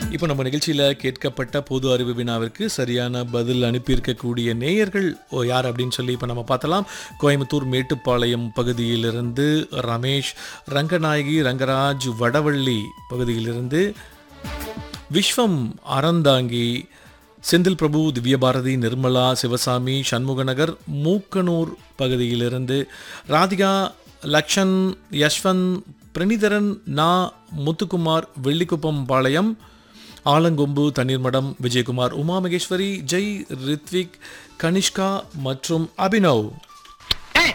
இப்போ நம்ம நிகழ்ச்சியில் கேட்கப்பட்ட பொது அறிவு வினாவிற்கு சரியான பதில் அனுப்பியிருக்கக்கூடிய நேயர்கள் ஓ யார் அப்படின்னு சொல்லி இப்போ நம்ம பார்த்தலாம் கோயம்புத்தூர் மேட்டுப்பாளையம் பகுதியிலிருந்து ரமேஷ் ரங்கநாயகி ரங்கராஜ் வடவள்ளி பகுதியிலிருந்து விஸ்வம் அறந்தாங்கி செந்தில் பிரபு திவ்யபாரதி நிர்மலா சிவசாமி சண்முகநகர் மூக்கனூர் பகுதியிலிருந்து ராதிகா லக்ஷன் யஷ்வந்த் பிரணீதரன் நா முத்துக்குமார் வெள்ளிக்குப்பம் பாளையம் ஆலங்கொம்பு தண்ணீர்மடம் விஜயகுமார் உமா மகேஸ்வரி ஜெய் ரித்விக் கனிஷ்கா மற்றும் அபினவ்